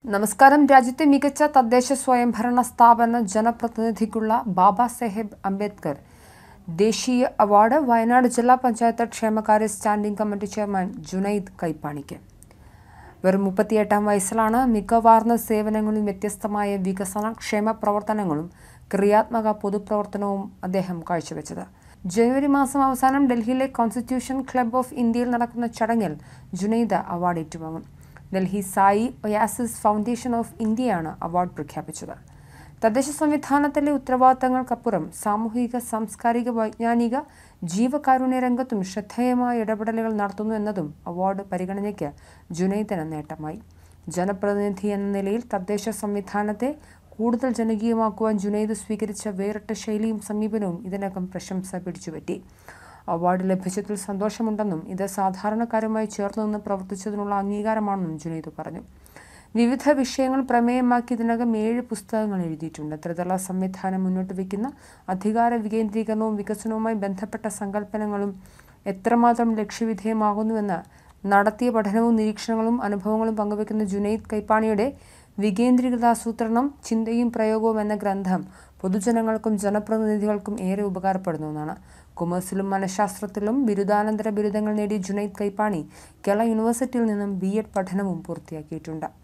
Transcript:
നമസ്കാരം രാജ്യത്തെ മികച്ച തദ്ദേശ സ്വയംഭരണ സ്ഥാപന ജനപ്രതിനിധിക്കുള്ള ബാബാ സാഹേബ് അംബേദ്കർ ദേശീയ അവാർഡ് വയനാട് ജില്ലാ പഞ്ചായത്ത് ക്ഷേമകാര്യ സ്റ്റാൻഡിംഗ് കമ്മിറ്റി ചെയർമാൻ ജുനൈദ് കൈപ്പാണിക്ക് വെറും മുപ്പത്തിയെട്ടാം വയസ്സിലാണ് മികവാർന്ന സേവനങ്ങളും വ്യത്യസ്തമായ വികസന ക്ഷേമ പ്രവർത്തനങ്ങളും ക്രിയാത്മക പൊതുപ്രവർത്തനവും അദ്ദേഹം കാഴ്ചവെച്ചത് ജനുവരി മാസം അവസാനം ഡൽഹിയിലെ കോൺസ്റ്റിറ്റ്യൂഷൻ ക്ലബ് ഓഫ് ഇന്ത്യയിൽ നടക്കുന്ന ചടങ്ങിൽ ജുനൈദ് അവാർഡ് ഏറ്റുവാങ്ങും Delhi Sai Oasis Foundation of ഇന്ത്യയാണ് അവാർഡ് പ്രഖ്യാപിച്ചത് തദ്ദേശ സംവിധാനത്തിലെ ഉത്തരവാദിത്തങ്ങൾക്കപ്പുറം സാമൂഹിക സാംസ്കാരിക വൈജ്ഞാനിക ജീവകാരുണ്യ രംഗത്തും ശ്രദ്ധേയമായ ഇടപെടലുകൾ നടത്തുന്നു എന്നതും അവാർഡ് പരിഗണനയ്ക്ക് ജുനൈദിന് നേട്ടമായി ജനപ്രതിനിധി എന്ന നിലയിൽ തദ്ദേശ സംവിധാനത്തെ കൂടുതൽ ജനകീയമാക്കുവാൻ ജുനൈദ് സ്വീകരിച്ച വേറിട്ട ശൈലിയും സമീപനവും ഇതിനകം പ്രശംസ പിടിച്ചുപറ്റി അവാർഡ് ലഭിച്ചതിൽ സന്തോഷമുണ്ടെന്നും ഇത് സാധാരണക്കാരുമായി ചേർന്ന് നിന്ന് പ്രവർത്തിച്ചതിനുള്ള അംഗീകാരമാണെന്നും ജുനൈദ് പറഞ്ഞു വിവിധ വിഷയങ്ങൾ പ്രമേയമാക്കി ഇതിനകം ഏഴ് പുസ്തകങ്ങൾ എഴുതിയിട്ടുണ്ട് ത്രിതല സംവിധാനം മുന്നോട്ട് വയ്ക്കുന്ന അധികാര വികേന്ദ്രീകരണവും വികസനവുമായി ബന്ധപ്പെട്ട സങ്കല്പനങ്ങളും എത്രമാത്രം ലക്ഷ്യവിധേയമാകുന്നുവെന്ന് നടത്തിയ പഠനവും നിരീക്ഷണങ്ങളും അനുഭവങ്ങളും പങ്കുവയ്ക്കുന്ന ജുനൈദ് കൈപ്പാണിയുടെ വികേന്ദ്രീകൃതാസൂത്രണം ചിന്തയും പ്രയോഗവും എന്ന ഗ്രന്ഥം പൊതുജനങ്ങൾക്കും ജനപ്രതിനിധികൾക്കും ഏറെ ഉപകാരപ്പെടുന്ന ഒന്നാണ് കൊമേഴ്സിലും മനഃശാസ്ത്രത്തിലും ബിരുദാനന്തര ബിരുദങ്ങൾ നേടിയ ജുനൈദ് കൈപ്പാണി കേരള യൂണിവേഴ്സിറ്റിയിൽ നിന്നും ബി എഡ് പഠനവും പൂർത്തിയാക്കിയിട്ടുണ്ട്